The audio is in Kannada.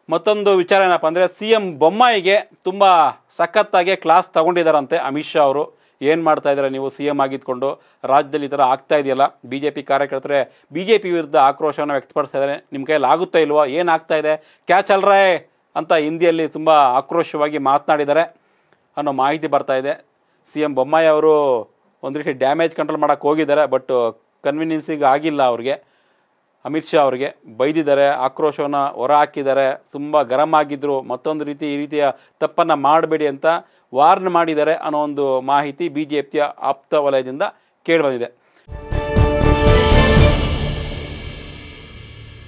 ಮತ್ತೊಂದು ವಿಚಾರ ಏನಪ್ಪ ಅಂದರೆ ಸಿ ಎಂ ಬೊಮ್ಮಾಯಿಗೆ ತುಂಬ ಸಖತ್ತಾಗಿ ಕ್ಲಾಸ್ ತಗೊಂಡಿದ್ದಾರಂತೆ ಅಮಿತ್ ಶಾ ಅವರು ಏನು ಮಾಡ್ತಾ ಇದ್ದಾರೆ ನೀವು ಸಿ ಎಂ ಆಗಿದ್ಕೊಂಡು ರಾಜ್ಯದಲ್ಲಿ ಈ ಥರ ಆಗ್ತಾ ಇದೆಯಲ್ಲ ಬಿ ಜೆ ಪಿ ಕಾರ್ಯಕರ್ತರೆ ಬಿ ಜೆ ಪಿ ವಿರುದ್ಧ ಆಕ್ರೋಶವನ್ನು ವ್ಯಕ್ತಪಡಿಸ್ತಾ ಇದ್ದಾರೆ ನಿಮ್ಮ ಕೈಯಲ್ಲಿ ಆಗುತ್ತಾ ಇಲ್ವೋ ಏನು ಆಗ್ತಾ ಇದೆ ಕ್ಯಾಚ್ ಅಲ್ರೇ ಅಂತ ಹಿಂದಿಯಲ್ಲಿ ತುಂಬ ಆಕ್ರೋಶವಾಗಿ ಮಾತನಾಡಿದ್ದಾರೆ ಅನ್ನೋ ಮಾಹಿತಿ ಬರ್ತಾ ಇದೆ ಸಿ ಎಂ ಬೊಮ್ಮಾಯಿ ಅವರು ಒಂದು ರೀತಿ ಡ್ಯಾಮೇಜ್ ಕಂಟ್ರೋಲ್ ಮಾಡೋಕ್ಕೆ ಹೋಗಿದ್ದಾರೆ ಬಟ್ ಕನ್ವಿನಿನ್ಸಿಗೆ ಆಗಿಲ್ಲ ಅವ್ರಿಗೆ ಅಮಿತ್ ಶಾ ಅವರಿಗೆ ಬೈದಿದ್ದಾರೆ ಆಕ್ರೋಶವನ್ನು ಹೊರ ಹಾಕಿದ್ದಾರೆ ತುಂಬ ಗರಂ ಆಗಿದ್ರು ಮತ್ತೊಂದು ರೀತಿ ಈ ರೀತಿಯ ತಪ್ಪನ್ನು ಮಾಡಬೇಡಿ ಅಂತ ವಾರ್ನ್ ಮಾಡಿದ್ದಾರೆ ಅನ್ನೋ ಒಂದು ಮಾಹಿತಿ ಬಿ ಜೆ ಪಿಯ ಆಪ್ತ ವಲಯದಿಂದ ಕೇಳಿಬಂದಿದೆ